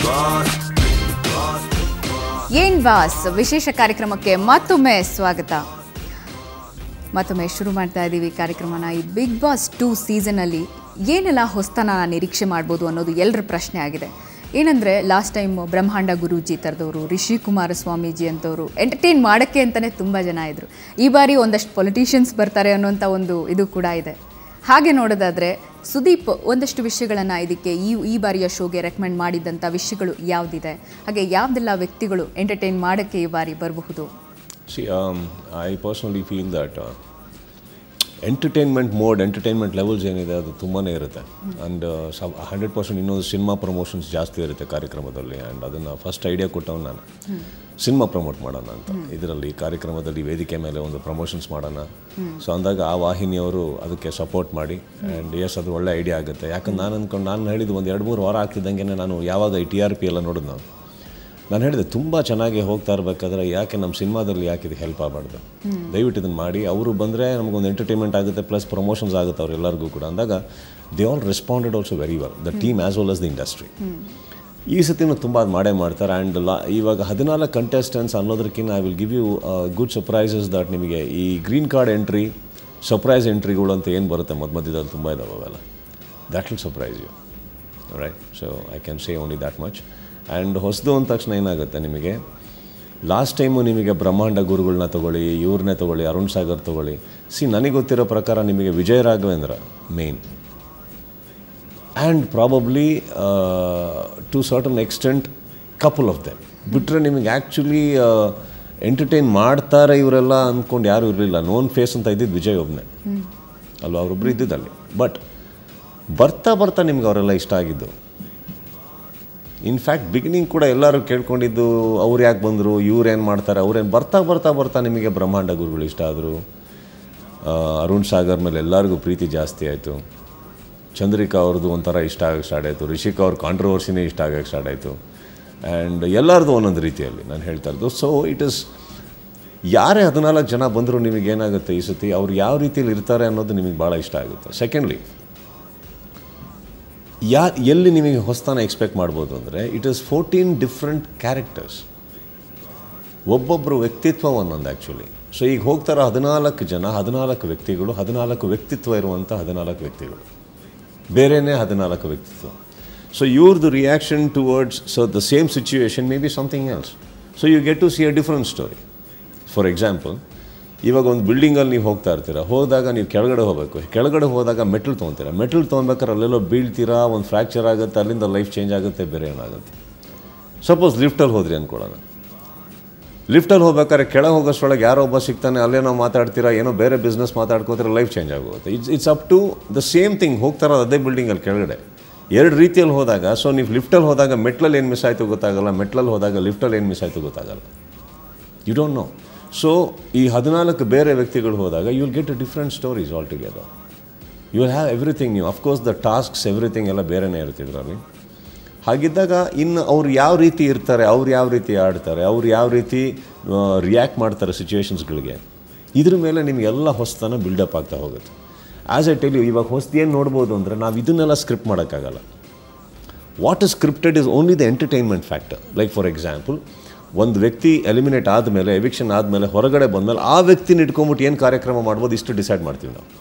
ಏನ್ ಬಾಸ್ ವಿಶೇಷ ಕಾರ್ಯಕ್ರಮಕ್ಕೆ ಮತ್ತೊಮ್ಮೆ ಸ್ವಾಗತ ಮತ್ತೊಮ್ಮೆ ಶುರು ಮಾಡ್ತಾ ಇದ್ದೀವಿ ಕಾರ್ಯಕ್ರಮನ ಈ ಬಿಗ್ ಬಾಸ್ ಟೂ ಸೀಸನಲ್ಲಿ ಏನೆಲ್ಲ ಹೊಸ್ತನ ನಿರೀಕ್ಷೆ ಮಾಡ್ಬೋದು ಅನ್ನೋದು ಎಲ್ಲರ ಪ್ರಶ್ನೆ ಆಗಿದೆ ಏನಂದರೆ ಲಾಸ್ಟ್ ಟೈಮ್ ಬ್ರಹ್ಮಾಂಡ ಗುರೂಜಿ ಥರದವರು ರಿಷಿ ಕುಮಾರ ಸ್ವಾಮೀಜಿ ಅಂತವರು ಎಂಟರ್ಟೈನ್ ಮಾಡೋಕ್ಕೆ ಅಂತಲೇ ತುಂಬ ಜನ ಇದ್ದರು ಈ ಬಾರಿ ಒಂದಷ್ಟು ಪೊಲಿಟಿಷಿಯನ್ಸ್ ಬರ್ತಾರೆ ಅನ್ನೋಂಥ ಒಂದು ಇದು ಕೂಡ ಇದೆ ಹಾಗೆ ನೋಡೋದಾದರೆ ಸುದೀಪ್ ಒಂದಷ್ಟು ವಿಷಯಗಳನ್ನು ಇದಕ್ಕೆ ಈ ಈ ಬಾರಿಯ ಶೋಗೆ ರೆಕಮೆಂಡ್ ಮಾಡಿದ್ದಂಥ ವಿಷಯಗಳು ಯಾವುದಿದೆ ಹಾಗೆ ಯಾವುದೆಲ್ಲ ವ್ಯಕ್ತಿಗಳು ಎಂಟರ್ಟೈನ್ ಮಾಡೋಕ್ಕೆ ಈ ಬಾರಿ ಬರಬಹುದು See, um, I personally feel that uh, entertainment mode entertainment levels ಏನಿದೆ ಅದು ತುಂಬಾ ಇರುತ್ತೆ ಆ್ಯಂಡ್ ಸಬ್ ಹಂಡ್ರೆಡ್ ಪರ್ಸೆಂಟ್ ಇನ್ನೊಂದು ಸಿನಿಮಾ ಪ್ರಮೋಷನ್ಸ್ ಜಾಸ್ತಿ ಇರುತ್ತೆ ಕಾರ್ಯಕ್ರಮದಲ್ಲಿ ಆ್ಯಂಡ್ ಅದನ್ನು ಫಸ್ಟ್ ಐಡಿಯಾ ಕೊಟ್ಟವನು ನಾನು ಸಿನಿಮಾ ಪ್ರಮೋಟ್ ಮಾಡೋಣ ಅಂತ ಇದರಲ್ಲಿ ಕಾರ್ಯಕ್ರಮದಲ್ಲಿ ವೇದಿಕೆ ಮೇಲೆ ಒಂದು ಪ್ರಮೋಷನ್ಸ್ ಮಾಡೋಣ ಸೊ ಅಂದಾಗ ಆ ವಾಹಿನಿಯವರು ಅದಕ್ಕೆ ಸಪೋರ್ಟ್ ಮಾಡಿ ಆ್ಯಂಡ್ ಎಸ್ ಅದು ಒಳ್ಳೆ ಐಡಿಯಾ ಆಗುತ್ತೆ ಯಾಕಂದ್ರೆ ನಾನು ಅಂದ್ಕೊಂಡು ನಾನು ಹೇಳಿದ್ದು ಒಂದು ಎರಡು ಮೂರು ವಾರ ಆಗ್ತಿದ್ದಂಗೆ ನಾನು ಯಾವಾಗ ಈ ಟಿ ಆರ್ ಪಿ ಎಲ್ಲ ನೋಡಿದ್ ನಾವು ನಾನು ಹೇಳಿದೆ ತುಂಬ ಚೆನ್ನಾಗಿ ಹೋಗ್ತಾ ಇರಬೇಕಾದ್ರೆ ಯಾಕೆ ನಮ್ಮ ಸಿನಿಮಾದಲ್ಲಿ ಯಾಕೆ ಇದು ಹೆಲ್ಪ್ ಆಗಬಾರ್ದು ದಯವಿಟ್ಟು ಇದನ್ನು ಮಾಡಿ ಅವರು ಬಂದರೆ ನಮಗೊಂದು ಎಂಟರ್ಟೈನ್ಮೆಂಟ್ ಆಗುತ್ತೆ ಪ್ಲಸ್ ಪ್ರಮೋಷನ್ಸ್ ಆಗುತ್ತೆ ಅವರೆಲ್ಲರಿಗೂ ಕೂಡ ಅಂದಾಗ they all responded also very well the team as well as the industry ಈ ಸತಿನೂ ತುಂಬ ಅದು ಮಾಡೇ ಮಾಡ್ತಾರೆ ಆ್ಯಂಡ್ ಲಾ ಇವಾಗ ಹದಿನಾಲ್ಕು ಕಂಟೆಸ್ಟೆಂಟ್ಸ್ ಅನ್ನೋದಕ್ಕಿಂತ I will give you good surprises that ನಿಮಗೆ ಈ ಗ್ರೀನ್ ಕಾರ್ಡ್ ಎಂಟ್ರಿ ಸರ್ಪ್ರೈಸ್ ಎಂಟ್ರಿಗಳು ಅಂತ ಏನು ಬರುತ್ತೆ ಮಧ್ಯ ಮಧ್ಯದಲ್ಲಿ ತುಂಬ ಇದಾವೆ ಅವೆಲ್ಲ that will surprise you right so I can say only that much and ಹೊಸದು ಅಂದ ತಕ್ಷಣ ಏನಾಗುತ್ತೆ ನಿಮಗೆ ಲಾಸ್ಟ್ ಟೈಮು ನಿಮಗೆ ಬ್ರಹ್ಮಾಂಡ ಗುರುಗಳನ್ನ ತೊಗೊಳ್ಳಿ ಇವ್ರನ್ನೇ ತೊಗೊಳ್ಳಿ ಅರುಣ್ ಸಾಗರ್ ತೊಗೊಳ್ಳಿ ಸಿ ನನಗೆ ಗೊತ್ತಿರೋ ಪ್ರಕಾರ ನಿಮಗೆ Vijaya Raghavendra main and probably to certain extent couple of them ಬಿಟ್ಟರೆ ನಿಮಗೆ ಆ್ಯಕ್ಚುಲಿ ಎಂಟರ್ಟೈನ್ ಮಾಡ್ತಾರೆ ಇವರೆಲ್ಲ ಅಂದ್ಕೊಂಡು ಯಾರೂ ಇರಲಿಲ್ಲ ನೋನ್ ಫೇಸ್ ಅಂತ ಇದ್ದಿದ್ದು ವಿಜಯ್ ಒಬ್ಬನೇ ಅಲ್ವಾ ಅವರೊಬ್ಬರು ಇದ್ದಿದ್ದಲ್ಲಿ ಬಟ್ ಬರ್ತಾ ಬರ್ತಾ ನಿಮ್ಗೆ ಅವರೆಲ್ಲ ಇಷ್ಟ ಆಗಿದ್ದು ಇನ್ಫ್ಯಾಕ್ಟ್ ಬಿಗಿನಿಂಗ್ ಕೂಡ ಎಲ್ಲರೂ ಕೇಳ್ಕೊಂಡಿದ್ದು ಅವ್ರು ಯಾಕೆ ಬಂದರು ಇವ್ರು ಏನು ಮಾಡ್ತಾರೆ ಅವ್ರೇನು ಬರ್ತಾ ಬರ್ತಾ ಬರ್ತಾ ನಿಮಗೆ ಬ್ರಹ್ಮಾಂಡ ಗುರುಗಳು ಇಷ್ಟ ಆದರು ಅರುಣ್ ಸಾಗರ್ ಮೇಲೆ ಎಲ್ಲರಿಗೂ ಪ್ರೀತಿ ಜಾಸ್ತಿ ಆಯಿತು ಚಂದ್ರಿಕಾ ಅವ್ರದ್ದು ಒಂಥರ ಇಷ್ಟ ಆಗಕ್ಕೆ ಸ್ಟಾರ್ಟ್ ಆಯಿತು ರಿಷಿಕ್ ಅವ್ರ ಕಾಂಟ್ರವರ್ಸಿನೇ ಇಷ್ಟ ಆಗಕ್ಕೆ ಸ್ಟಾರ್ಟ್ ಆಯಿತು ಆ್ಯಂಡ್ ಎಲ್ಲರದು ಒಂದೊಂದು ರೀತಿಯಲ್ಲಿ ನಾನು ಹೇಳ್ತಾ ಇರೋದು ಸೊ ಇಟ್ ಇಸ್ ಯಾರೇ ಹದಿನಾಲ್ಕು ಜನ ಬಂದರೂ ನಿಮಗೆ ಏನಾಗುತ್ತೆ ಈ ಸತಿ ಅವ್ರು ಯಾವ ರೀತಿಯಲ್ಲಿ ಇರ್ತಾರೆ ಅನ್ನೋದು ನಿಮಗೆ ಭಾಳ ಇಷ್ಟ ಆಗುತ್ತೆ ಸೆಕೆಂಡ್ಲಿ ಯಾ ಎಲ್ಲಿ ನಿಮಗೆ ಹೊಸತನ ಎಕ್ಸ್ಪೆಕ್ಟ್ ಮಾಡ್ಬೋದು ಅಂದರೆ it is fourteen different characters ಒಬ್ಬೊಬ್ಬರು ವ್ಯಕ್ತಿತ್ವ ಒಂದೊಂದು ಆ್ಯಕ್ಚುಲಿ ಸೊ ಈಗ ಹೋಗ್ತಾರೋ ಹದಿನಾಲ್ಕು ಜನ ಹದಿನಾಲ್ಕು ವ್ಯಕ್ತಿಗಳು ಹದಿನಾಲ್ಕು ವ್ಯಕ್ತಿತ್ವ ಇರುವಂಥ ಹದಿನಾಲ್ಕು ವ್ಯಕ್ತಿಗಳು ಬೇರೆಯೇ ಹದಿನಾಲ್ಕು ವ್ಯಕ್ತಿತ್ವ ಸೊ ಇವ್ರದ್ದು reaction towards so the same situation may be something else so you get to see a different story for example ಇವಾಗ ಒಂದು ಬಿಲ್ಡಿಂಗಲ್ಲಿ ನೀವು ಹೋಗ್ತಾ ಇರ್ತೀರ ಹೋದಾಗ ನೀವು ಕೆಳಗಡೆ ಹೋಗಬೇಕು ಕೆಳಗಡೆ ಹೋದಾಗ ಮೆಟ್ಲ್ ತೊಗೊತೀರ ಮೆಟ್ಲ್ ತೊಗೊಬೇಕಾದ್ರೆ ಅಲ್ಲೆಲ್ಲೋ ಬೀಳ್ತೀರಾ ಒಂದು ಫ್ರ್ಯಾಕ್ಚರ್ ಆಗುತ್ತೆ ಅಲ್ಲಿಂದ ಲೈಫ್ ಚೇಂಜ್ ಆಗುತ್ತೆ ಬೇರೆ ಏನಾಗುತ್ತೆ ಸಪೋಸ್ ಲಿಫ್ಟಲ್ಲಿ ಹೋದ್ರಿ ಅಂದ್ಕೊಳ್ಳೋಣ ಲಿಫ್ಟಲ್ಲಿ ಹೋಗ್ಬೇಕಾದ್ರೆ ಕೆಳಗೆ ಹೋಗೋಷ್ಟೊಳಗೆ ಯಾರೋ ಒಬ್ಬ ಸಿಗ್ತಾನೆ ಅಲ್ಲೇನೋ ಮಾತಾಡ್ತೀರಾ ಏನೋ ಬೇರೆ ಬಿಸ್ನೆಸ್ ಮಾತಾಡ್ಕೋತಾರೆ ಲೈಫ್ ಚೇಂಜ್ ಆಗುತ್ತೆ it's it's up to the same thing ಹೋಗ್ತಾರ ಅದೇ ಬಿಲ್ಡಿಂಗಲ್ಲಿ ಕೆಳಗಡೆ ಎರಡು ರೀತಿಯಲ್ಲಿ ಹೋದಾಗ ಸೊ ನೀವು ಲಿಫ್ಟಲ್ಲಿ ಹೋದಾಗ ಮೆಟ್ಲಲ್ಲಿ ಏನು ಮಿಸ್ ಆಯಿತು ಗೊತ್ತಾಗಲ್ಲ ಮೆಟ್ಲಲ್ಲಿ ಹೋದಾಗ ಲಿಫ್ಟಲ್ಲಿ ಏನು ಮಿಸ್ ಆಯಿತು ಗೊತ್ತಾಗಲ್ಲ ಯು ಡೋಂಟ್ ನೋ ಸೊ ಈ ಹದಿನಾಲ್ಕು ಬೇರೆ ವ್ಯಕ್ತಿಗಳು ಹೋದಾಗ you will get a different stories all together you will have everything ನೀವು ಅಫ್ಕೋರ್ಸ್ ದ ಟಾಸ್ಕ್ಸ್ ಎವ್ರಿಥಿಂಗ್ ಎಲ್ಲ ಬೇರೆನೇ ಇರುತ್ತೆ ಇದರಲ್ಲಿ ಹಾಗಿದ್ದಾಗ ಇನ್ನು ಅವ್ರು ಯಾವ ರೀತಿ ಇರ್ತಾರೆ ಅವ್ರು ಯಾವ ರೀತಿ ಆಡ್ತಾರೆ ಅವ್ರು ಯಾವ ರೀತಿ ರಿಯಾಕ್ಟ್ ಮಾಡ್ತಾರೆ ಸಿಚುವೇಶನ್ಸ್ಗಳಿಗೆ ಇದ್ರ ಮೇಲೆ ನಿಮಗೆಲ್ಲ ಹೊಸತನ ಬಿಲ್ಡಪ್ ಆಗ್ತಾ ಹೋಗುತ್ತೆ ಆ್ಯಸ್ ಎ ಟೆಲ್ ಯು ಇವಾಗ ಹೊಸ್ದು ಏನು ನೋಡ್ಬೋದು ಅಂದರೆ ನಾವು ಇದನ್ನೆಲ್ಲ ಸ್ಕ್ರಿಪ್ಟ್ ಮಾಡೋಕ್ಕಾಗಲ್ಲ what is scripted is only the entertainment factor like for example ಒಂದು ವ್ಯಕ್ತಿ ಎಲಿಮಿನೇಟ್ ಆದಮೇಲೆ ಎವಿಕ್ಷನ್ ಆದಮೇಲೆ ಹೊರಗಡೆ ಬಂದಮೇಲೆ ಆ ವ್ಯಕ್ತಿನ ಇಟ್ಕೊಂಬಿಟ್ಟು ಏನು ಕಾರ್ಯಕ್ರಮ ಮಾಡ್ಬೋದು ಇಷ್ಟು ಡಿಸೈಡ್ ಮಾಡ್ತೀವಿ ನಾವು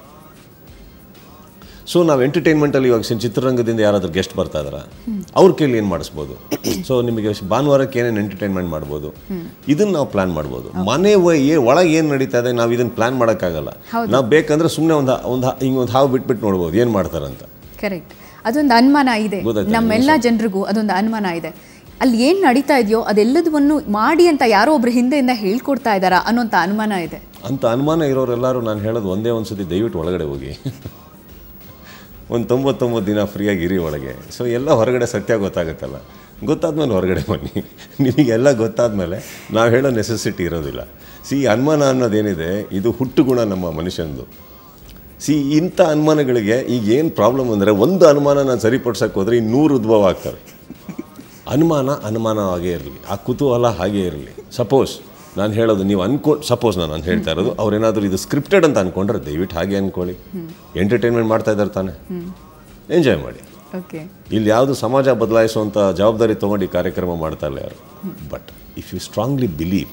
ಸೊ ನಾವು ಎಂಟರ್ಟೈನ್ಮೆಂಟಲ್ಲಿ ಇವಾಗ ಸಿ- ಚಿತ್ರರಂಗದಿಂದ ಯಾರಾದರೂ ಗೆಸ್ಟ್ ಬರ್ತಾ ಇದಾರ ಅವ್ರ ಕೈಲಿ ಏನು ಮಾಡಿಸ್ಬೋದು ಸೊ ನಿಮಗೆ ಭಾನುವಾರಕ್ಕೆ ಏನೇನು ಎಂಟರ್ಟೈನ್ಮೆಂಟ್ ಮಾಡ್ಬೋದು ಇದನ್ನು ನಾವು ಪ್ಲಾನ್ ಮಾಡ್ಬೋದು ಮನೆ ಒ- ಏ ಒಳಗೆ ಏನು ನಡೀತಾ ಇದೆ ನಾವು ಇದನ್ನು ಪ್ಲಾನ್ ಮಾಡೋಕ್ಕಾಗಲ್ಲ ನಾವು ಬೇಕಂದ್ರೆ ಸುಮ್ಮನೆ ಒಂದು ಒಂದು ಹಿಂಗೆ ಒಂದು ಹಾವು ಬಿಟ್ಬಿಟ್ಟು ನೋಡ್ಬೋದು ಏನು ಮಾಡ್ತಾರಂತ ಕರೆಕ್ಟ್ ಅದೊಂದು ಅನುಮಾನ ಇದೆ ಗೊತ್ತಾಯ್ತಾ ನಮ್ಮೆಲ್ಲ ಜನರಿಗೂ ಅದೊಂದು ಅನುಮಾನ ಇದೆ ಅಲ್ಲಿ ಏನು ನಡೀತಾ ಇದೆಯೋ ಅದೆಲ್ಲದನ್ನು ಮಾಡಿ ಅಂತ ಯಾರೋ ಒಬ್ರು ಹಿಂದೆಯಿಂದ ಹೇಳ್ಕೊಡ್ತಾ ಇದ್ದಾರಾ ಅನ್ನೋಂಥ ಅನುಮಾನ ಇದೆ ಅಂತ ಅನುಮಾನ ಇರೋರೆಲ್ಲರೂ ನಾನು ಹೇಳೋದು ಒಂದೇ ಒಂದು ಸತಿ ದಯವಿಟ್ಟು ಒಳಗಡೆ ಹೋಗಿ ಒಂದು ತೊಂಬತ್ತೊಂಬತ್ತು ದಿನ ಫ್ರೀಯಾಗಿ ಇರಿ ಒಳಗೆ ಸೊ ಎಲ್ಲ ಹೊರಗಡೆ ಸತ್ಯ ಗೊತ್ತಾಗುತ್ತಲ್ಲ ಗೊತ್ತಾದ್ಮೇಲೆ ಹೊರಗಡೆ ಬನ್ನಿ ನಿಮಗೆಲ್ಲ ಗೊತ್ತಾದ್ಮೇಲೆ ನಾವು ಹೇಳೋ ನೆಸೆಸಿಟಿ ಇರೋದಿಲ್ಲ ಸಿ ಅನುಮಾನ ಅನ್ನೋದೇನಿದೆ ಇದು ಹುಟ್ಟು ಗುಣ ನಮ್ಮ ಮನುಷ್ಯಂದು ಸಿ ಇಂಥ ಅನುಮಾನಗಳಿಗೆ ಈಗ ಏನು ಪ್ರಾಬ್ಲಮ್ ಅಂದರೆ ಒಂದು ಅನುಮಾನ ನಾನು ಸರಿಪಡ್ಸಕ್ಕೆ ಹೋದರೆ ಇನ್ನೂರು ಉದ್ಭವ ಆಗ್ತವೆ ಅನುಮಾನ ಅನುಮಾನವಾಗೇ ಇರಲಿ ಆ ಕುತೂಹಲ ಹಾಗೇ ಇರಲಿ ಸಪೋಸ್ ನಾನು ಹೇಳೋದು ನೀವು ಅನ್ಕೊ ಸಪೋಸ್ ನಾನು ನಾನು ಹೇಳ್ತಾ ಇರೋದು ಅವ್ರೇನಾದರೂ ಇದು ಸ್ಕ್ರಿಪ್ಟೆಡ್ ಅಂತ ಅಂದ್ಕೊಂಡ್ರೆ ದಯವಿಟ್ಟು ಹಾಗೆ ಅಂದ್ಕೊಳ್ಳಿ ಎಂಟರ್ಟೈನ್ಮೆಂಟ್ ಮಾಡ್ತಾ ಇದ್ದಾರೆ ತಾನೆ ಎಂಜಾಯ್ ಮಾಡಿ ಓಕೆ ಇಲ್ಲಿ ಯಾವುದು ಸಮಾಜ ಬದಲಾಯಿಸುವಂಥ ಜವಾಬ್ದಾರಿ ತೊಗೊಂಡು ಈ ಕಾರ್ಯಕ್ರಮ ಮಾಡ್ತಾ ಇಲ್ಲ ಯಾರು but if you strongly believe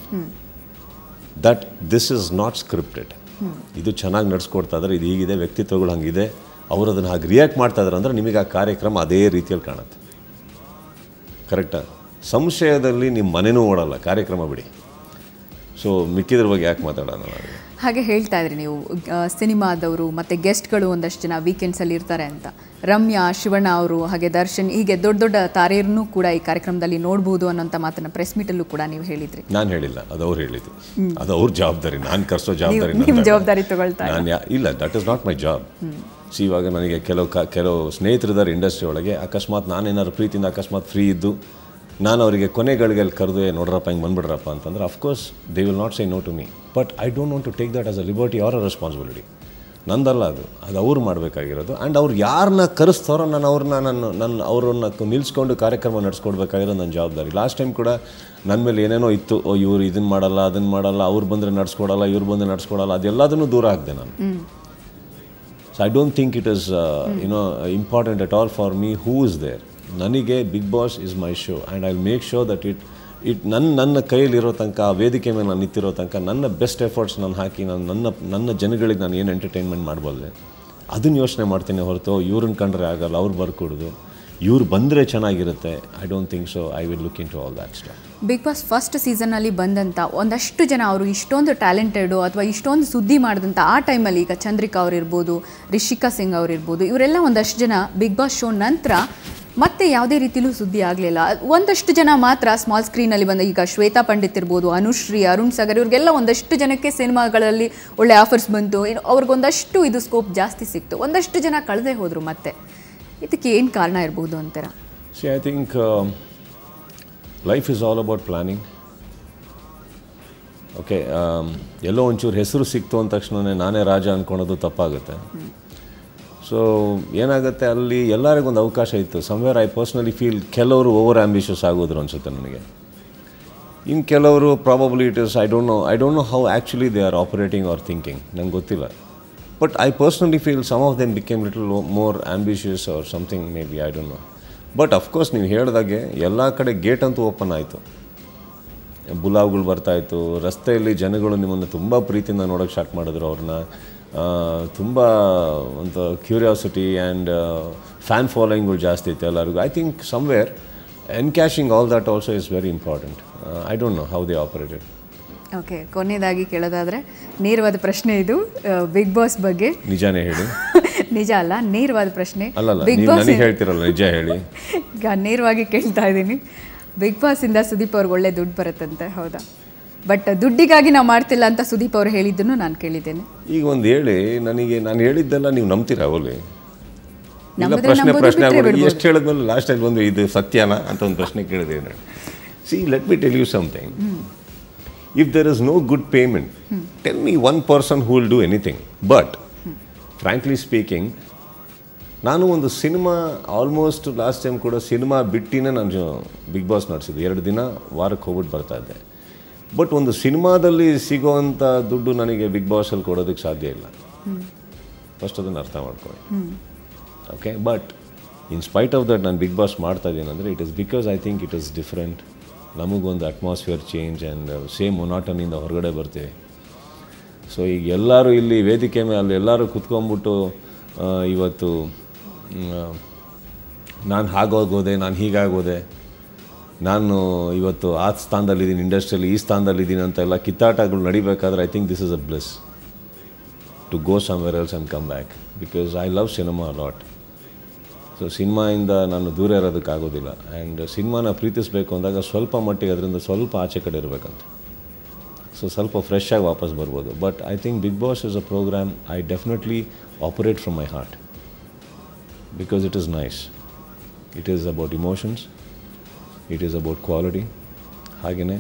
that this is not scripted ಇದು ಚೆನ್ನಾಗಿ ನಡ್ಸ್ಕೊಡ್ತಾ ಇದ್ದಾರೆ ಇದು ಹೀಗಿದೆ ವ್ಯಕ್ತಿತ್ವಗಳು ಹಂಗಿದೆ ಅವರು ಅದನ್ನು ಹಾಗೆ ರಿಯಾಕ್ಟ್ ಮಾಡ್ತಾ ಇದ್ದಾರೆ ಅಂದರೆ ನಿಮಗೆ ಆ ಕಾರ್ಯಕ್ರಮ ಅದೇ ರೀತಿಯಲ್ಲಿ ಕಾಣುತ್ತೆ ಕರೆಕ್ಟಾ ಸಂಶಯದಲ್ಲಿ ನಿಮ್ಮ ಮನೆನೂ ಓಡಲ್ಲ ಕಾರ್ಯಕ್ರಮ ಬಿಡಿ ಸೊ ಮಿಕ್ಕಿದ್ರ ಬಗ್ಗೆ ಯಾಕೆ ಮಾತಾಡೋಣ ನಾವು ಹಾಗೆ ಹೇಳ್ತಾ ಇದ್ರಿ ನೀವು ಆ, ಸಿನಿಮಾದವರು ಮತ್ತು ಗೆಸ್ಟ್ಗಳು ಒಂದಷ್ಟು ಜನ ವೀಕೆಂಡ್ಸಲ್ಲಿ ಇರ್ತಾರೆ ಅಂತ ರಮ್ಯಾ ಶಿವಣ್ಣ ಅವರು ಹಾಗೆ ದರ್ಶನ್ ಹೀಗೆ ದೊಡ್ಡ ದೊಡ್ಡ ತಾರೆಯರನ್ನೂ ಕೂಡ ಈ ಕಾರ್ಯಕ್ರಮದಲ್ಲಿ ನೋಡ್ಬೋದು ಅನ್ನೋಂಥ ಮಾತನ್ನ ಪ್ರೆಸ್ ಮೀಟಲ್ಲೂ ಕೂಡ ನೀವು ಹೇಳಿದ್ರಿ ನಾನು ಹೇಳಿಲ್ಲ ಅದು ಅವ್ರು ಹೇಳಿದ್ದು ಅದು ಅವ್ರ ಜವಾಬ್ದಾರಿ ನಾನು ಕರ್ಸೋ ಜವಾಬ್ದಾರಿ ನೀವು ನಿಮ್ಮ ನಂದಲ್ಲ. ಜವಾಬ್ದಾರಿ ತಗೊಳ್ತಾ ನಾನು ಯಾ ಇಲ್ಲ that is not my job see ಇವಾಗ ನನಗೆ ಕೆಲವು ಕ ಕೆಲವು ಸ್ನೇಹಿತರಿದ್ದಾರೆ ಇಂಡಸ್ಟ್ರಿ ಒಳಗೆ ಅಕಸ್ಮಾತ್ ನಾನೇನಾದ್ರು ಪ್ರೀತಿಯಿಂದ ಅಕಸ್ಮಾತ್ ಫ್ರೀ ಇದ್ದು ನಾನು ಅವರಿಗೆ ಕೊನೆಗಳಿಗೆ ಕರೆದು "ಏ, ನೋಡ್ರಪ್ಪ ಹಿಂಗೆ ಬಂದ್ಬಿಡ್ರಪ್ಪ ಅಂತಂದ್ರೆ of course they will not say no to me but I don't want to take that as a liberty ಅವರ ರೆಸ್ಪಾನ್ಸಿಬಿಲಿಟಿ ನಂದಲ್ಲ ಅದು ಅದು ಅವ್ರು ಮಾಡಬೇಕಾಗಿರೋದು ಆ್ಯಂಡ್ ಅವ್ರು ಯಾರನ್ನ ಕರೆಸ್ತಾರೋ ನಾನು ಅವ್ರನ್ನ ನಾನು ನನ್ನ ಅವ್ರನ್ನ ಕ- ನಿಲ್ಸ್ಕೊಂಡು ಕಾರ್ಯಕ್ರಮ ನಡೆಸ್ಕೊಡ್ಬೇಕಾಗಿರೋದು ನನ್ನ ಜವಾಬ್ದಾರಿ ಲಾಸ್ಟ್ ಟೈಮ್ ಕೂಡ ನನ್ನ ಮೇಲೆ ಏನೇನೋ ಇತ್ತು ಓ ಇವ್ರು ಇದನ್ನು ಮಾಡಲ್ಲ ಅದನ್ನು ಮಾಡಲ್ಲ ಅವ್ರು ಬಂದರೆ ನಡ್ಸ್ಕೊಡಲ್ಲ ಇವ್ರು ಬಂದರೆ ನಡ್ಸ್ಕೊಡಲ್ಲ ಅದೆಲ್ಲದನ್ನು ದೂರ ಹಾಕಿದೆ ನಾನು so I don't think it is you know important at all for me who is there ನನಗೆ Bigg Boss is my show and I make show that it it ನನ್ನ ನನ್ನ ಕೈಯಲ್ಲಿರೋ ತನಕ ಆ ವೇದಿಕೆ ಮೇಲೆ ನಾನು ನಿಂತಿರೋ ತನಕ ನನ್ನ ಬೆಸ್ಟ್ ಎಫರ್ಟ್ಸ್ ನಾನು ಹಾಕಿ ನಾನು ನನ್ನ ನನ್ನ ಜನಗಳಿಗೆ ನಾನು ಏನು ಎಂಟರ್ಟೈನ್ಮೆಂಟ್ ಮಾಡ್ಬೋದೆ ಅದನ್ನು ಯೋಚನೆ ಮಾಡ್ತೀನಿ ಹೊರತು ಇವ್ರನ್ನ ಕಂಡ್ರೆ ಆಗಲ್ಲ ಅವ್ರು ಬರ್ಕೊಡೋದು ಇವ್ರು ಬಂದರೆ ಚೆನ್ನಾಗಿರುತ್ತೆ I don't think so I will look into all that stuff Bigg Boss first ಸೀಸನ್ನಲ್ಲಿ ಬಂದಂಥ ಒಂದಷ್ಟು ಜನ ಅವರು ಇಷ್ಟೊಂದು ಟ್ಯಾಲೆಂಟೆಡು ಅಥವಾ ಇಷ್ಟೊಂದು ಸುದ್ದಿ ಮಾಡಿದಂಥ ಆ ಟೈಮಲ್ಲಿ ಈಗ ಚಂದ್ರಿಕಾ ಅವರಿರ್ಬೋದು ರಿಷಿಕಾ ಸಿಂಗ್ ಅವರಿರ್ಬೋದು ಇವರೆಲ್ಲ ಒಂದಷ್ಟು ಜನ ಬಿಗ್ ಬಾಸ್ ಶೋ ನಂತರ ಮತ್ತೆ ಯಾವುದೇ ರೀತಿಲೂ ಸುದ್ದಿ ಆಗಲಿಲ್ಲ ಒಂದಷ್ಟು ಜನ ಮಾತ್ರ ಸ್ಮಾಲ್ ಸ್ಕ್ರೀನಲ್ಲಿ ಬಂದ ಈಗ ಶ್ವೇತಾ ಪಂಡಿತ್ ಇರ್ಬೋದು ಅನುಶ್ರೀ ಅರುಣ್ ಸಾಗರ್ ಇವ್ರಿಗೆಲ್ಲ ಒಂದಷ್ಟು ಜನಕ್ಕೆ ಸಿನಿಮಾಗಳಲ್ಲಿ ಒಳ್ಳೆ ಆಫರ್ಸ್ ಬಂತು ಇನ್ನು ಅವ್ರಿಗೊಂದಷ್ಟು ಇದು ಸ್ಕೋಪ್ ಜಾಸ್ತಿ ಸಿಕ್ತು ಒಂದಷ್ಟು ಜನ ಕಳೆದೇ ಹೋದರು ಮತ್ತೆ ಇದಕ್ಕೆ ಏನು ಕಾರಣ ಇರ್ಬೋದು ಅಂತೀರಾ See, I think um, life is all about planning. Okay ಎಲ್ಲೋ ಒಂಚೂರು ಹೆಸರು ಸಿಕ್ತು ಅಂದ ತಕ್ಷಣವೇ ನಾನೇ ರಾಜ ಅಂದ್ಕೊಳೋದು ತಪ್ಪಾಗುತ್ತೆ ಸೊ ಏನಾಗುತ್ತೆ ಅಲ್ಲಿ ಎಲ್ಲರಿಗೊಂದು ಅವಕಾಶ ಇತ್ತು ಸಮ್ವೇರ್ ಐ ಪರ್ಸ್ನಲಿ ಫೀಲ್ ಕೆಲವರು ಓವರ್ ಆ್ಯಂಬಿಷಸ್ ಆಗೋದ್ರು ಅನಿಸುತ್ತೆ ನನಗೆ ಇನ್ನು ಕೆಲವರು probably it is I don't know I don't know how actually they are operating or thinking ನಂಗೆ ಗೊತ್ತಿಲ್ಲ but I personally feel some of them became little more ambitious or something maybe I don't know but of course ನೀವು ಹೇಳ್ದಾಗೆ ಎಲ್ಲ ಕಡೆ gate ಅಂತೂ open ಆಯಿತು ಬುಲಾವ್ಗಳು ಬರ್ತಾಯಿತ್ತು ರಸ್ತೆಯಲ್ಲಿ ಜನಗಳು ನಿಮ್ಮನ್ನು ತುಂಬ ಪ್ರೀತಿಯಿಂದ ನೋಡೋಕ್ಕೆ ಸ್ಟಾರ್ಟ್ ಮಾಡಿದ್ರು ಅವ್ರನ್ನ ತುಂಬ ಒಂದು ಕ್ಯೂರಿಯಾಸಿಟಿ ಆ್ಯಂಡ್ ಫ್ಯಾನ್ ಫಾಲೋಯಿಂಗ್ಗಳು ಜಾಸ್ತಿ ಇತ್ತು ಎಲ್ಲರಿಗೂ I think somewhere encashing all that also is very important I don't know how they operated okay ಕೊನೆಯದಾಗಿ ಕೇಳೋದಾದ್ರೆ ನೇರವಾದ ಪ್ರಶ್ನೆ ಇದು ಬಿಗ್ ಬಾಸ್ ಬಗ್ಗೆ ನಿಜಾನೇ ಹೇಳಿ ನಿಜ ಅಲ್ಲ ನೇರವಾದ ಪ್ರಶ್ನೆ ಅಲ್ಲಲ್ಲ ಬಿಗ್ ನೀವು ಬಾಸ್ ನನಗೆ ಹೇಳ್ತಿರಲ್ಲ ನಿಜ ಹೇಳಿ ಈಗ ನೇರವಾಗಿ ಕೇಳ್ತಾ ಇದ್ದೀನಿ ಬಿಗ್ ಬಾಸ್ ಇಂದ ಸುದೀಪ್ ಅವ್ರಿಗೆ ಒಳ್ಳೆ ದುಡ್ಡು ಬರುತ್ತಂತೆ ಹೌದಾ ಬಟ್ ದುಡ್ಡಿಗಾಗಿ ನಾವು ಮಾಡ್ತಿಲ್ಲ ಅಂತ ಸುದೀಪ್ ಅವ್ರು ಹೇಳಿದ್ದನ್ನು ನಾನು ಕೇಳಿದ್ದೇನೆ ಈಗ ಒಂದು ಹೇಳಿ ನನಗೆ ನಾನು ಹೇಳಿದ್ದೆಲ್ಲ ನೀವು ನಂಬ್ತೀರಾ ಅವಲ್ಲಿ ಇಲ್ಲ ನಂಬಿದ್ರೆ ಪ್ರಶ್ನೆ ನಂಬೋದು ಪ್ರಶ್ನೆ ಬಿಟ್ರೆ ಆಗೋದು ಬಿಡ್ಬೋದು. ಎಷ್ಟು ಹೇಳಿದ್ಮೇಲೆ ಲಾಸ್ಟ್ ಟೈಮ್ ಬಂದು ಇದು ಸತ್ಯನಾ ಅಂತ ಒಂದು ಪ್ರಶ್ನೆ ಕೇಳಿದೆ ನಾನು see let me tell you something if there is no good payment tell me one person who will do anything but frankly speaking ನಾನು ಒಂದು ಸಿನಿಮಾ ಆಲ್ಮೋಸ್ಟ್ ಲಾಸ್ಟ್ ಟೈಮ್ ಕೂಡ ಸಿನಿಮಾ ಬಿಟ್ಟಿನೇ ನಾನು ಬಿಗ್ ಬಾಸ್ ನಡೆಸಿದ್ದು ಎರಡು ದಿನ ವಾರಕ್ಕೆ ಹೋಗ್ಬಿಟ್ಟು ಬರ್ತಾ ಇದ್ದೆ ಬಟ್ ಒಂದು ಸಿನಿಮಾದಲ್ಲಿ ಸಿಗೋವಂಥ ದುಡ್ಡು ನನಗೆ ಬಿಗ್ ಬಾಸಲ್ಲಿ ಕೊಡೋದಕ್ಕೆ ಸಾಧ್ಯ ಇಲ್ಲ ಫಸ್ಟ್ ಅದನ್ನು ಅರ್ಥ ಮಾಡ್ಕೊಳ್ಳಿ okay but in spite of that ನಾನು ಬಿಗ್ ಬಾಸ್ ಮಾಡ್ತಾ ಇದ್ದೀನಿ ಅಂದರೆ it is because I think it is different ನಮಗೊಂದು ಅಟ್ಮಾಸ್ಫಿಯರ್ ಚೇಂಜ್ ಆ್ಯಂಡ್ ಸೇಮ್ ಮೊನಾಟನಿಂದ ಹೊರಗಡೆ ಬರ್ತೀವಿ ಸೊ ಈಗ ಎಲ್ಲರೂ ಇಲ್ಲಿ ವೇದಿಕೆ ಮೇಲೆ ಅಲ್ಲಿ ಎಲ್ಲರೂ ಕುತ್ಕೊಂಡ್ಬಿಟ್ಟು ಆ, ಇವತ್ತು ನಾನು ಹಾಗೋಗೋದೆ ನಾನು ಹೀಗಾಗೋದೆ ನಾನು ಇವತ್ತು ಆ ಸ್ಥಾನದಲ್ಲಿದ್ದೀನಿ ಇಂಡಸ್ಟ್ರಿಯಲ್ಲಿ ಈ ಸ್ಥಾನದಲ್ಲಿದ್ದೀನಿ ಅಂತ ಎಲ್ಲ ಕಿತ್ತಾಟಗಳು ನಡಿಬೇಕಾದ್ರೆ I think this is a bless to go somewhere else and come back because I love cinema lot so ಸಿನಿಮಾಯಿಂದ ನಾನು ದೂರ ಇರೋದಕ್ಕಾಗೋದಿಲ್ಲ ಆ್ಯಂಡ್ ಸಿನಿಮಾನ ಪ್ರೀತಿಸಬೇಕು ಅಂದಾಗ ಸ್ವಲ್ಪ ಮಟ್ಟಿಗೆ ಅದರಿಂದ ಸ್ವಲ್ಪ ಆಚೆ ಕಡೆ ಇರಬೇಕಂತ ಸೊ ಸ್ವಲ್ಪ ಫ್ರೆಶ್ ಆಗಿ ವಾಪಸ್ ಬರ್ಬೋದು but I think Bigg Boss is a program I definitely operate from my heart because it is nice it is about emotions it is about quality ಹಾಗೆಯೇ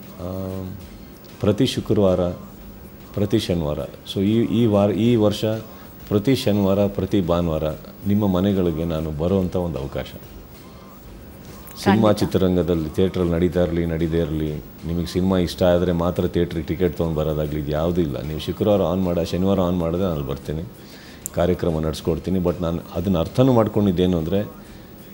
ಪ್ರತಿ ಶುಕ್ರವಾರ ಪ್ರತಿ ಶನಿವಾರ ಸೊ ಈ ಈ ವಾರ ಈ ವರ್ಷ ಪ್ರತಿ ಶನಿವಾರ ಪ್ರತಿ ಭಾನುವಾರ ನಿಮ್ಮ ಮನೆಗಳಿಗೆ ನಾನು ಬರುವಂಥ ಒಂದು ಅವಕಾಶ ಸಿನಿಮಾ ಚಿತ್ರರಂಗದಲ್ಲಿ ಥಿಯೇಟ್ರಲ್ಲಿ ನಡೀತಾ ಇರಲಿ ನಡೀದೇ ಇರಲಿ ನಿಮಗೆ ಸಿನಿಮಾ ಇಷ್ಟ ಆದರೆ ಮಾತ್ರ ಥಿಯೇಟ್ರಿಗೆ ಟಿಕೆಟ್ ತೊಗೊಂಡು ಬರೋದಾಗಲಿ ಇದು ಯಾವುದೂ ಇಲ್ಲ ನೀವು ಶುಕ್ರವಾರ ಆನ್ ಮಾಡ ಶನಿವಾರ ಆನ್ ಮಾಡಿದ್ರೆ ನಾನು ಬರ್ತೀನಿ ಕಾರ್ಯಕ್ರಮ ನಡೆಸ್ಕೊಡ್ತೀನಿ ಬಟ್ ನಾನು ಅದನ್ನು ಅರ್ಥನೂ ಮಾಡ್ಕೊಂಡಿದ್ದೇನು ಅಂದರೆ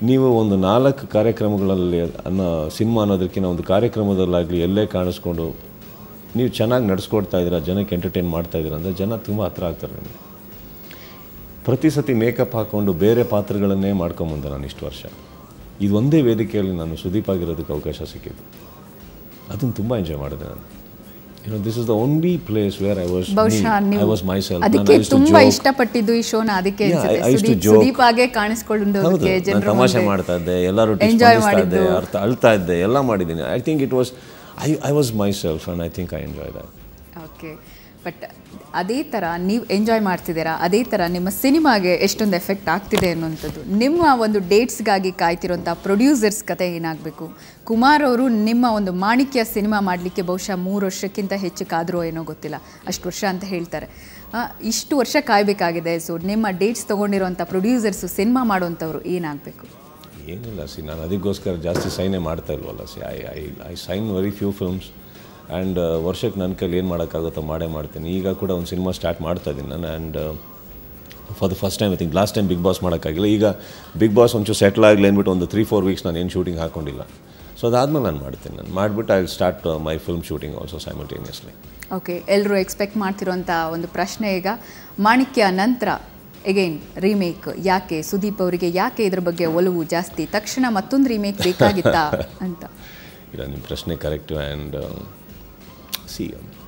ನೀವು ಒಂದು ನಾಲ್ಕು ಕಾರ್ಯಕ್ರಮಗಳಲ್ಲಿ ಅನ್ನೋ ಸಿನಿಮಾ ಅನ್ನೋದಕ್ಕಿಂತ ಒಂದು ಕಾರ್ಯಕ್ರಮದಲ್ಲಾಗಲಿ ಎಲ್ಲೇ ಕಾಣಿಸ್ಕೊಂಡು ನೀವು ಚೆನ್ನಾಗಿ ನಡೆಸ್ಕೊಡ್ತಾ ಇದ್ದೀರಾ ಜನಕ್ಕೆ ಎಂಟರ್ಟೈನ್ ಮಾಡ್ತಾ ಇದ್ದೀರಾ ಅಂದರೆ ಜನ ತುಂಬ ಹತ್ರ ಆಗ್ತಾರೆ ನಿಮಗೆ ಪ್ರತಿ ಸತಿ ಮೇಕಪ್ ಹಾಕ್ಕೊಂಡು ಬೇರೆ ಪಾತ್ರಗಳನ್ನೇ ಮಾಡ್ಕೊಂಬಂದೆ ನಾನು ಇಷ್ಟು ವರ್ಷ ಇದು ಒಂದೇ ವೇದಿಕೆಯಲ್ಲಿ ನಾನು ಸುದೀಪ್ ಆಗಿರೋದಕ್ಕೆ ಅವಕಾಶ ಸಿಕ್ಕಿದ್ದು ಅದನ್ನು ತುಂಬ ಎಂಜಾಯ್ ಮಾಡಿದೆ ನಾನು you know this is the only place where I was ಬಹುಶಃ ಐ ನೀವು ವಾಸ್ ಮೈ ಸೆಲ್ಫ್ ಅದಕ್ಕೆ ತುಂಬಾ ಇಷ್ಟಪಟ್ಟಿದ್ದು ಈ ಶೋನ ಅದಕ್ಕೆ Yeah, ಅನ್ಸುತ್ತೆ. I- I used to Sudeep joke. Sudeep ಆಗೆ ಹೌದು ಕಾಣಿಸ್ಕೊಂಡೋದಕ್ಕೆ ನಾನು ಜನರ ತಮಾಷೆ ಮುಂದೆ. ಮಾಡ್ತಾ ಇದ್ದೆ ಎಲ್ಲರೂ Enjoy ಸ್ಪಂದಿಸ್ತಾ ಇದ್ದೆ ಮಾಡಿದ್ದು. ಅರ್ಥ ಅಳ್ತಾ ಇದ್ದೆ ಎಲ್ಲ ಮಾಡಿದ್ದೀನಿ I think it was I I was myself and I think I enjoy that okay but ಅದೇ ಥರ ನೀವು ಎಂಜಾಯ್ ಮಾಡ್ತಿದ್ದೀರಾ ಅದೇ ಥರ ನಿಮ್ಮ ಸಿನಿಮಾಗೆ ಎಷ್ಟೊಂದು ಎಫೆಕ್ಟ್ ಆಗ್ತಿದೆ ಅನ್ನುವಂಥದ್ದು ನಿಮ್ಮ ಒಂದು ಡೇಟ್ಸ್ಗಾಗಿ ಕಾಯ್ತಿರೋಂಥ ಪ್ರೊಡ್ಯೂಸರ್ಸ್ ಕತೆ ಏನಾಗಬೇಕು ಕುಮಾರ್ ಅವರು ನಿಮ್ಮ ಒಂದು ಮಾಣಿಕ್ಯ ಸಿನಿಮಾ ಮಾಡಲಿಕ್ಕೆ ಬಹುಶಃ ಮೂರು ವರ್ಷಕ್ಕಿಂತ ಹೆಚ್ಚು ಕಾದರೂ ಏನೋ ಗೊತ್ತಿಲ್ಲ ಅಷ್ಟು ವರ್ಷ ಅಂತ ಹೇಳ್ತಾರೆ ಆ, ಇಷ್ಟು ವರ್ಷ ಕಾಯಬೇಕಾಗಿದೆ ಸೊ ನಿಮ್ಮ ಡೇಟ್ಸ್ ತೊಗೊಂಡಿರೋಂಥ ಪ್ರೊಡ್ಯೂಸರ್ಸು ಸಿನಿಮಾ ಮಾಡೋವಂಥವ್ರು ಏನಾಗಬೇಕು ಏನಿಲ್ಲ ಸಿ ನಾನು ಅದಕ್ಕೋಸ್ಕರ ಜಾಸ್ತಿ ಸೈನೇ ಮಾಡ್ತಾ ಇಲ್ವಲ್ಲ see I I I sign very few films and ವರ್ಷಕ್ಕೆ ನನ್ನ ಕೈಲಿ ಏನು ಮಾಡೋಕ್ಕಾಗುತ್ತೋ ಮಾಡೇ ಮಾಡ್ತೀನಿ ಈಗ ಕೂಡ ಒಂದು ಸಿನಿಮಾ ಸ್ಟಾರ್ಟ್ ಮಾಡ್ತಾ ಇದ್ದೀನಿ ನಾನು and for the first time I think last time Bigg Boss ಮಾಡೋಕ್ಕಾಗಿಲ್ಲ ಈಗ ಬಿಗ್ ಬಾಸ್ ಒಂಚೂರು ಸೆಟ್ಲ್ ಆಗಲಿ ಅಂದ್ಬಿಟ್ಟು ಒಂದು ತ್ರೀ ಫೋರ್ ವೀಕ್ಸ್ ನಾನು ಏನು ಶೂಟಿಂಗ್ ಹಾಕೊಂಡಿಲ್ಲ ಸೊ ಅದಾದಮೇಲೆ ನಾನು ಮಾಡ್ತೀನಿ ನಾನು ಮಾಡಿಬಿಟ್ಟು I will start my film shooting also simultaneously okay ಎಲ್ಲರೂ ಎಕ್ಸ್ಪೆಕ್ಟ್ ಮಾಡ್ತಿರೋಂಥ ಒಂದು ಪ್ರಶ್ನೆ ಈಗ ಮಾಣಿಕ್ಯ ನಂತರ ಎಗೈನ್ ರೀಮೇಕ್ ಯಾಕೆ ಸುದೀಪ್ ಅವರಿಗೆ ಯಾಕೆ ಇದ್ರ ಬಗ್ಗೆ ಒಲವು ಜಾಸ್ತಿ ತಕ್ಷಣ ಮತ್ತೊಂದು ರೀಮೇಕ್ ಬೇಕಾಗಿತ್ತಾ ಅಂತ ಇಲ್ಲ ನಿಮ್ಮ ಪ್ರಶ್ನೆ ಕರೆಕ್ಟು ಆ್ಯಂಡ್ ಸಿ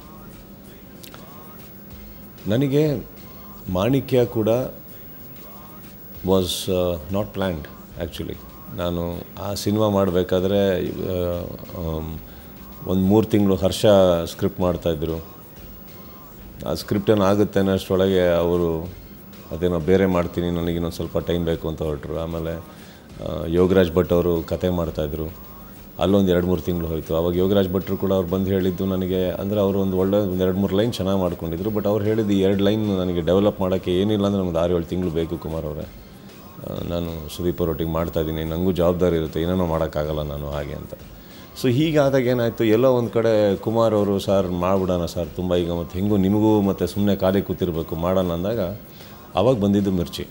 ನನಗೆ ಮಾಣಿಕ್ಯ ಕೂಡ ವಾಸ್ ನಾಟ್ ಪ್ಲ್ಯಾಂಡ್ ಆ್ಯಕ್ಚುಲಿ ನಾನು ಆ ಸಿನಿಮಾ ಮಾಡಬೇಕಾದ್ರೆ ಒಂದು ಮೂರು ತಿಂಗಳು ಹರ್ಷ ಸ್ಕ್ರಿಪ್ಟ್ ಮಾಡ್ತಾಯಿದ್ರು ಆ ಸ್ಕ್ರಿಪ್ಟ್ ಏನು ಆಗುತ್ತೆ ಅನ್ನೋಷ್ಟರೊಳಗೆ ಅವರು ಅದೇನೋ ಬೇರೆ ಮಾಡ್ತೀನಿ ನನಗೆ ಇನ್ನೊಂದು ಸ್ವಲ್ಪ ಟೈಮ್ ಬೇಕು ಅಂತ ಹೊರಟರು ಆಮೇಲೆ ಆ, ಯೋಗರಾಜ್ ಭಟ್ ಅವರು ಕತೆ ಮಾಡ್ತಾಯಿದ್ರು ಅಲ್ಲೊಂದು ಎರಡು ಮೂರು ತಿಂಗಳು ಹೋಯಿತು ಅವಾಗ ಯೋಗರಾಜ್ ಭಟ್ರು ಕೂಡ ಅವ್ರು ಬಂದು ಹೇಳಿದ್ದು ನನಗೆ ಅಂದರೆ ಅವರು ಒಂದು ಒಳ್ಳೆ ಒಂದು ಎರಡು ಮೂರು ಲೈನ್ ಚೆನ್ನಾಗಿ ಮಾಡ್ಕೊಂಡಿದ್ರು ಬಟ್ ಅವ್ರು ಹೇಳಿದ್ದು ಈ ಎರಡು ಲೈನ್ ನನಗೆ ಡೆವಲಪ್ ಮಾಡೋಕ್ಕೆ ಏನಿಲ್ಲ ಅಂದರೆ ನಮ್ಗೆ ಆರು ಏಳು ತಿಂಗಳು ಬೇಕು ಕುಮಾರ್ ಅವರೇ ಆ, ನಾನು ಸುದೀಪ್ ಅವರೊಟ್ಟಿಗೆ ಮಾಡ್ತಾಯಿದ್ದೀನಿ ನನಗೂ ಜವಾಬ್ದಾರಿ ಇರುತ್ತೆ ಏನೇನೋ ಮಾಡೋಕ್ಕಾಗಲ್ಲ ನಾನು ಹಾಗೆ ಅಂತ ಸೊ ಹೀಗಾದಾಗ ಏನಾಯಿತು ಎಲ್ಲೋ ಒಂದು ಕಡೆ ಕುಮಾರ್ ಅವರು ಸರ್ ಮಾಡ್ಬಿಡೋಣ ಸರ್ ತುಂಬ ಈಗ ಮತ್ತು ಹೆಂಗೂ ನಿಮಗೂ ಮತ್ತು ಸುಮ್ಮನೆ ಖಾಲಿ ಕೂತಿರ್ಬೇಕು ಮಾಡೋಣ ಅಂದಾಗ ಅವಾಗ ಬಂದಿದ್ದು ಮಿರ್ಚಿ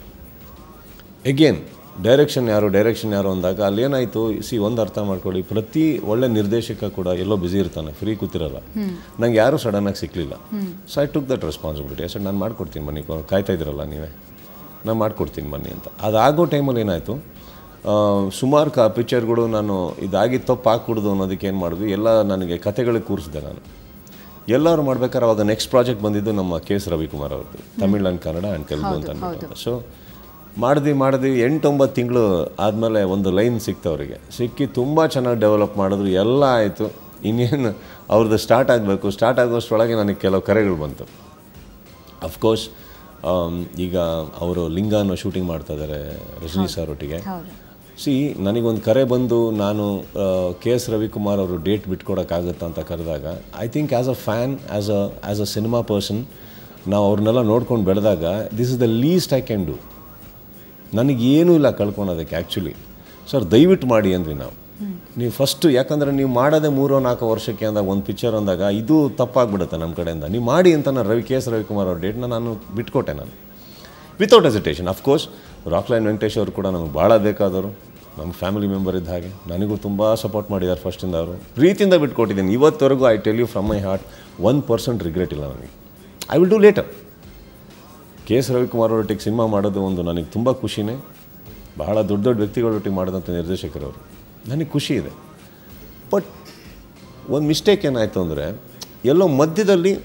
ಎಗೇನ್ ಡೈರೆಕ್ಷನ್ ಯಾರು ಡೈರೆಕ್ಷನ್ ಯಾರು ಅಂದಾಗ ಅಲ್ಲೇನಾಯಿತು ಸಿ ಒಂದು ಅರ್ಥ ಮಾಡ್ಕೊಳ್ಳಿ ಪ್ರತಿ ಒಳ್ಳೆ ನಿರ್ದೇಶಕ ಕೂಡ ಎಲ್ಲೋ ಬ್ಯುಸಿ ಇರ್ತಾನೆ ಫ್ರೀ ಕೂತಿರಲ್ಲ ನಂಗೆ ಯಾರೂ ಸಡನ್ನಾಗಿ ಸಿಕ್ಕಲಿಲ್ಲ so I took that responsibility sir ನಾನು ಮಾಡ್ಕೊಡ್ತೀನಿ ಬನ್ನಿ ಕೊ- ಕಾಯ್ತಾ ಇದ್ದೀರಲ್ಲ ನೀವೇ ನಾನು ಮಾಡ್ಕೊಡ್ತೀನಿ ಬನ್ನಿ ಅಂತ ಅದಾಗೋ ಟೈಮಲ್ಲಿ ಏನಾಯಿತು ಸುಮಾರು ಕ ಪಿಕ್ಚರ್ಗಳು ನಾನು ಇದಾಗಿ ತಪ್ಪು ಹಾಕ್ಬಿಡ್ದು ಅನ್ನೋದಕ್ಕೆ ಏನು ಮಾಡಿದ್ವಿ ಎಲ್ಲ ನನಗೆ ಕತೆಗಳಿಗೆ ಕೂರಿಸಿದೆ ನಾನು ಎಲ್ಲರೂ ಮಾಡ್ಬೇಕಾದ್ರೆ ಅವಾಗ ನೆಕ್ಸ್ಟ್ ಪ್ರಾಜೆಕ್ಟ್ ಬಂದಿದ್ದು ನಮ್ಮ ಕೆ ಎಸ್ ರವಿಕುಮಾರ್ ಅವ್ರದ್ದು ತಮಿಳ್ ಆ್ಯಂಡ್ ಕನ್ನಡ ಆ್ಯಂಡ್ ತೆಲುಗು ಅಂತ ಅಂದ್ಬಿಟ್ಟು ಸೊ ಮಾಡಿದ್ವಿ ಮಾಡಿದ್ವಿ ಎಂಟೊಂಬತ್ತು ತಿಂಗಳು ಆದಮೇಲೆ ಒಂದು ಲೈನ್ ಸಿಕ್ತು ಅವರಿಗೆ ಸಿಕ್ಕಿ ತುಂಬ ಚೆನ್ನಾಗಿ ಡೆವಲಪ್ ಮಾಡಿದ್ರು ಎಲ್ಲ ಆಯಿತು ಇನ್ನೇನು ಅವ್ರದ್ದು ಸ್ಟಾರ್ಟ್ ಆಗಬೇಕು ಸ್ಟಾರ್ಟ್ ಆಗೋಷ್ಟರೊಳಗೆ ನನಗೆ ಕೆಲವು ಕರೆಗಳು ಬಂತು ಅಫ್ಕೋರ್ಸ್ ಈಗ ಅವರು ಲಿಂಗಾನ ಶೂಟಿಂಗ್ ಮಾಡ್ತಾ ಇದ್ದಾರೆ ರಜನಿ ಸರ್ ಒಟ್ಟಿಗೆ ಸಿ ನನಗೊಂದು ಕರೆ ಬಂದು ನಾನು ಕೆ ಎಸ್ ರವಿಕುಮಾರ್ ಅವರು ಡೇಟ್ ಬಿಟ್ಕೊಡೋಕ್ಕಾಗುತ್ತಾ ಅಂತ ಕರೆದಾಗ I think as a fan as a as a cinema person ನಾವು ಅವ್ರನ್ನೆಲ್ಲ ನೋಡ್ಕೊಂಡು ಬೆಳೆದಾಗ this is the least I can do ನನಗೇನೂ ಇಲ್ಲ ಕಳ್ಕೊಳೋದಕ್ಕೆ ಆ್ಯಕ್ಚುಲಿ ಸರ್ ದಯವಿಟ್ಟು ಮಾಡಿ ಅಂದ್ವಿ ನಾವು ನೀವು ಫಸ್ಟು ಯಾಕಂದರೆ ನೀವು ಮಾಡೋದೇ ಮೂರೋ ನಾಲ್ಕು ವರ್ಷಕ್ಕೆ ಅಂದಾಗ ಒಂದು ಪಿಕ್ಚರ್ ಅಂದಾಗ ಇದು ತಪ್ಪಾಗ್ಬಿಡುತ್ತೆ ನಮ್ಮ ಕಡೆಯಿಂದ ನೀವು ಮಾಡಿ ಅಂತ ನಾನು ರವಿ ಕೆ ಎಸ್ ರವಿಕುಮಾರ್ ಅವ್ರ ಡೇಟ್ನ ನಾನು ಬಿಟ್ಕೊಟ್ಟೆ ನಾನು without hesitation of course Rockline Venkatesh ಅವರು ಕೂಡ ನಮಗೆ ಭಾಳ ಬೇಕಾದವರು ನಮ್ಮ ಫ್ಯಾಮಿಲಿ ಮೆಂಬರ್ ಇದ್ದ ಹಾಗೆ ನನಗೂ ತುಂಬ ಸಪೋರ್ಟ್ ಮಾಡಿದ್ದಾರೆ ಫಸ್ಟಿಂದ ಅವರು ಪ್ರೀತಿಯಿಂದ ಬಿಟ್ಕೊಟ್ಟಿದ್ದೀನಿ ಇವತ್ತವರೆಗೂ I tell you from my heart one percent regret ಇಲ್ಲ ನನಗೆ I will do later K S Ravikumar ಅವರೊಟ್ಟಿಗೆ ಸಿನಿಮಾ ಮಾಡೋದು ಒಂದು ನನಗೆ ತುಂಬ ಖುಷಿನೇ ಬಹಳ ದೊಡ್ಡ ದೊಡ್ಡ ವ್ಯಕ್ತಿಗಳೊಟ್ಟಿಗೆ ಮಾಡಿದಂಥ ನಿರ್ದೇಶಕರವರು ನನಗೆ ಖುಷಿ ಇದೆ ಬಟ್ ಒಂದು ಮಿಸ್ಟೇಕ್ ಏನಾಯಿತು ಅಂದರೆ ಎಲ್ಲೋ ಮಧ್ಯದಲ್ಲಿ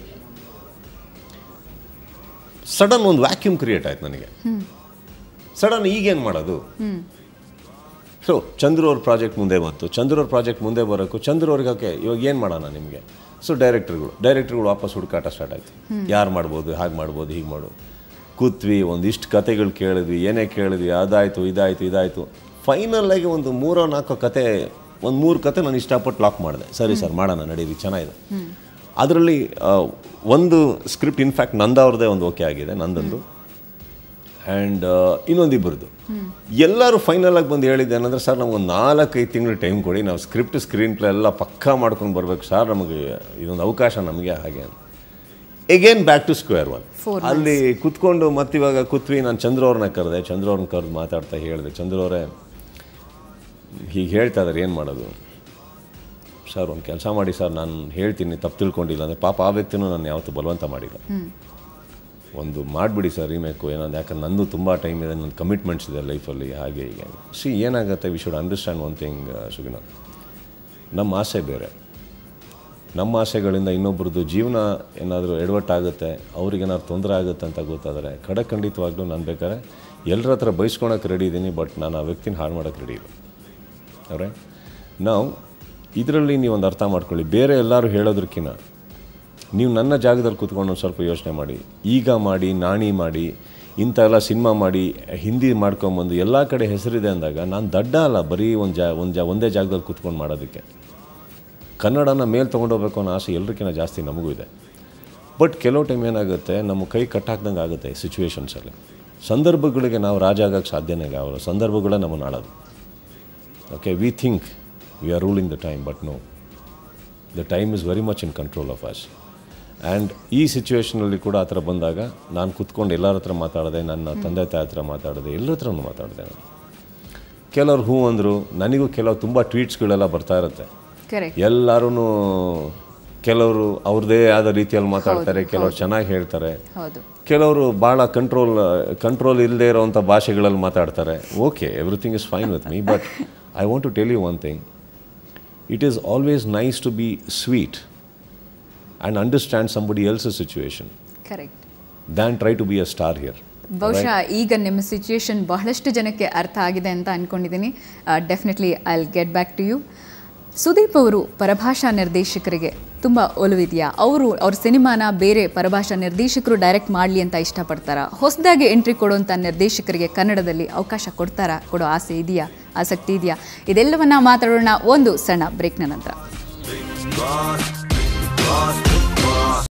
ಸಡನ್ ಒಂದು ವ್ಯಾಕ್ಯೂಮ್ ಕ್ರಿಯೇಟ್ ಆಯ್ತು ನನಗೆ ಸಡನ್ ಈಗೇನು ಮಾಡೋದು ಸೊ ಚಂದ್ರು ಅವ್ರ ಪ್ರಾಜೆಕ್ಟ್ ಮುಂದೆ ಬಂತು ಚಂದ್ರು ಅವ್ರ ಪ್ರಾಜೆಕ್ಟ್ ಮುಂದೆ ಬರೋಕ್ಕೂ ಚಂದ್ರು ಅವ್ರಿಗೆ ಓಕೆ ಇವಾಗ ಏನು ಮಾಡೋಣ ನಿಮಗೆ ಸೊ ಡೈರೆಕ್ಟರ್ಗಳು ಡೈರೆಕ್ಟರ್ಗಳು ವಾಪಸ್ ಹುಡುಕಾಟ ಸ್ಟಾರ್ಟ್ ಆಯಿತು ಯಾರು ಮಾಡ್ಬೋದು ಹಾಗೆ ಮಾಡ್ಬೋದು ಹೀಗೆ ಮಾಡೋದು ಕೂತ್ವಿ ಒಂದಿಷ್ಟು ಕತೆಗಳು ಕೇಳಿದ್ವಿ ಏನೇ ಕೇಳಿದ್ವಿ ಅದಾಯಿತು ಇದಾಯಿತು ಇದಾಯಿತು ಫೈನಲ್ಲಾಗಿ ಒಂದು ಮೂರೋ ನಾಲ್ಕು ಕತೆ ಒಂದು ಮೂರು ಕತೆ ನಾನು ಇಷ್ಟಪಟ್ಟು ಲಾಕ್ ಮಾಡಿದೆ ಸರಿ ಸರ್ ಮಾಡೋಣ ನಡೀರಿ ಚೆನ್ನಾಗಿದೆ ಅದರಲ್ಲಿ ಒಂದು ಸ್ಕ್ರಿಪ್ಟ್ ಇನ್ಫ್ಯಾಕ್ಟ್ ನಂದವ್ರದ್ದೇ ಒಂದು ಓಕೆ ಆಗಿದೆ ನಂದೊಂದು ಆ್ಯಂಡ್ ಇನ್ನೊಂದಿಬ್ಬರದು ಎಲ್ಲರೂ ಫೈನಲ್ ಆಗಿ ಬಂದು ಹೇಳಿದ್ದೆ ಏನಂದ್ರೆ ಸರ್ ನಮ್ಗೊಂದು ನಾಲ್ಕೈದು ತಿಂಗಳು ಟೈಮ್ ಕೊಡಿ ನಾವು ಸ್ಕ್ರಿಪ್ಟ್ ಸ್ಕ್ರೀನ್ ಪ್ಲೇ ಎಲ್ಲ ಪಕ್ಕಾ ಮಾಡ್ಕೊಂಡು ಬರಬೇಕು ಸರ್ ನಮಗೆ ಇದೊಂದು ಅವಕಾಶ ನಮಗೆ ಹಾಗೆ ಅಂತ again back to square one Four ಅಲ್ಲಿ ಕುತ್ಕೊಂಡು ಮತ್ತಿವಾಗ ಕೂತ್ವಿ ನಾನು ಚಂದ್ರ ಅವ್ರನ್ನ ಕರೆದೆ ಚಂದ್ರ ಅವ್ರನ್ನ ಕರೆದು ಮಾತಾಡ್ತಾ ಹೇಳಿದೆ ಚಂದ್ರ ಅವರೇ ಹೀಗೆ ಹೇಳ್ತಾ ಇದ್ದಾರೆ ಏನು ಮಾಡೋದು ಸರ್ ಒಂದು ಕೆಲಸ ಮಾಡಿ ಸರ್ ನಾನು ಹೇಳ್ತೀನಿ ತಪ್ಪು ತಿಳ್ಕೊಂಡಿಲ್ಲ ಅಂದರೆ ಪಾಪ ಆ ವ್ಯಕ್ತಿನೂ ನಾನು ಯಾವತ್ತೂ ಬಲವಂತ ಮಾಡಿಲ್ಲ ಒಂದು ಮಾಡಿಬಿಡಿ ಸರ್ ರೀಮೇಕು ಏನಂದ್ರೆ ಯಾಕಂದ್ರೆ ನಂದು ತುಂಬ ಟೈಮ್ ಇದೆ ನನ್ನ ಕಮಿಟ್ಮೆಂಟ್ಸ್ ಇದೆ ಲೈಫಲ್ಲಿ ಹಾಗೆ ಹೀಗೆ ಸಿ ಏನಾಗುತ್ತೆ we should understand one thing ಸುಗಿನ ನಮ್ಮ ಆಸೆ ಬೇರೆ ನಮ್ಮ ಆಸೆಗಳಿಂದ ಇನ್ನೊಬ್ರದ್ದು ಜೀವನ ಏನಾದರೂ ಎಡವಟ್ಟಾಗುತ್ತೆ ಅವ್ರಿಗೇನಾದ್ರು ತೊಂದರೆ ಆಗುತ್ತೆ ಅಂತ ಗೊತ್ತಾದರೆ ಕಡೆ ಖಂಡಿತವಾಗ್ಲೂ ನಾನು ಬೇಕಾದ್ರೆ ಎಲ್ಲರ ಹತ್ರ ಬೈಸ್ಕೊಳಕ್ಕೆ ರೆಡಿ ಇದ್ದೀನಿ ಬಟ್ ನಾನು ಆ ವ್ಯಕ್ತಿನ ಹಾಳು ಮಾಡೋಕ್ಕೆ ರೆಡಿ ಇಲ್ಲ ಅವರೇ ನಾವು ಇದರಲ್ಲಿ ನೀವು ಒಂದು ಅರ್ಥ ಮಾಡ್ಕೊಳ್ಳಿ ಬೇರೆ ಎಲ್ಲರೂ ಹೇಳೋದಕ್ಕಿಂತ ನೀವು ನನ್ನ ಜಾಗದಲ್ಲಿ ಕೂತ್ಕೊಂಡು ಒಂದು ಸ್ವಲ್ಪ ಯೋಚನೆ ಮಾಡಿ ಈಗ ಮಾಡಿ ನಾಣಿ ಮಾಡಿ ಇಂಥ ಎಲ್ಲ ಸಿನಿಮಾ ಮಾಡಿ ಹಿಂದಿ ಮಾಡ್ಕೊಂಬಂದು ಎಲ್ಲ ಕಡೆ ಹೆಸರಿದೆ ಅಂದಾಗ ನಾನು ದಡ್ಡ ಅಲ್ಲ ಬರೀ ಒಂದು ಜಾ ಒಂದು ಜಾ ಒಂದೇ ಜಾಗದಲ್ಲಿ ಕೂತ್ಕೊಂಡು ಮಾಡೋದಕ್ಕೆ ಕನ್ನಡನ ಮೇಲೆ ತೊಗೊಂಡೋಗ್ಬೇಕು ಅನ್ನೋ ಆಸೆ ಎಲ್ರಿಗಿಂತ ಜಾಸ್ತಿ ನಮಗೂ ಇದೆ ಬಟ್ ಕೆಲವು ಟೈಮ್ ಏನಾಗುತ್ತೆ ನಮ್ಮ ಕೈ ಕಟ್ಟಾಕ್ದಂಗೆ ಆಗುತ್ತೆ ಸಿಚುವೇಶನ್ಸಲ್ಲಿ ಸಂದರ್ಭಗಳಿಗೆ ನಾವು ರಾಜ ಆಗೋಕ್ಕೆ ಸಾಧ್ಯನೇ ಆಗಲ್ಲ ಸಂದರ್ಭಗಳೇ ನಮ್ಮನ್ನು ಆಳೋದು okay we think we are ruling the time but no the time is very much in control of us and ಈ ಸಿಚುವೇಷನಲ್ಲಿ ಕೂಡ ಆ ಥರ ಬಂದಾಗ ನಾನು ಕುತ್ಕೊಂಡು ಎಲ್ಲರ ಹತ್ರ ಮಾತಾಡಿದೆ ನನ್ನ ತಂದೆ ತಾಯಿ ಹತ್ರ ಮಾತಾಡಿದೆ ಎಲ್ಲರ ಹತ್ರನೂ ಮಾತಾಡಿದೆ ನಾನು ಕೆಲವ್ರು ಹ್ಞೂ ಅಂದರು ನನಗೂ ಕೆಲವು ತುಂಬ ಟ್ವೀಟ್ಸ್ಗಳೆಲ್ಲ ಬರ್ತಾ ಇರುತ್ತೆ ಕರೆಕ್ಟ್ ಎಲ್ಲರೂ ಕೆಲವರು ಅವ್ರದ್ದೇ ಆದ ರೀತಿಯಲ್ಲಿ ಮಾತಾಡ್ತಾರೆ ಕೆಲವರು ಚೆನ್ನಾಗಿ ಹೇಳ್ತಾರೆ ಹೌದು ಕೆಲವರು ಭಾಳ ಕಂಟ್ರೋಲ್ ಕಂಟ್ರೋಲ್ ಇಲ್ಲದೆ ಇರೋವಂಥ ಭಾಷೆಗಳಲ್ಲಿ ಮಾತಾಡ್ತಾರೆ okay everything is fine with me but I want to tell you one thing it is always nice to be sweet and understand somebody else situation correct than try to be a star here ಬಹುಶಃ ಈಗ ನಿಮ್ಮ situation ಬಹಳಷ್ಟು ಜನಕ್ಕೆ ಅರ್ಥ ಆಗಿದೆ ಅಂತ ಅಂದ್ಕೊಂಡಿದ್ದೀನಿ definitely I get back to you Sudeep ಅವರು ಪರಭಾಷಾ ನಿರ್ದೇಶಕರಿಗೆ ತುಂಬ ಒಲವಿದೆಯಾ ಅವರು ಅವ್ರ ಸಿನಿಮಾನ ಬೇರೆ ಪರಭಾಷಾ ನಿರ್ದೇಶಕರು ಡೈರೆಕ್ಟ್ ಮಾಡಲಿ ಅಂತ ಇಷ್ಟಪಡ್ತಾರಾ ಹೊಸದಾಗಿ ಎಂಟ್ರಿ ಕೊಡುವಂಥ ನಿರ್ದೇಶಕರಿಗೆ ಕನ್ನಡದಲ್ಲಿ ಅವಕಾಶ ಕೊಡ್ತಾರಾ ಕೊಡೋ ಆಸೆ ಇದೆಯಾ ಆಸಕ್ತಿ ಇದೆಯಾ ಇದೆಲ್ಲವನ್ನ ಮಾತಾಡೋಣ ಒಂದು ಸಣ್ಣ ಬ್ರೇಕ್ನ ನಂತರ Boss, boss,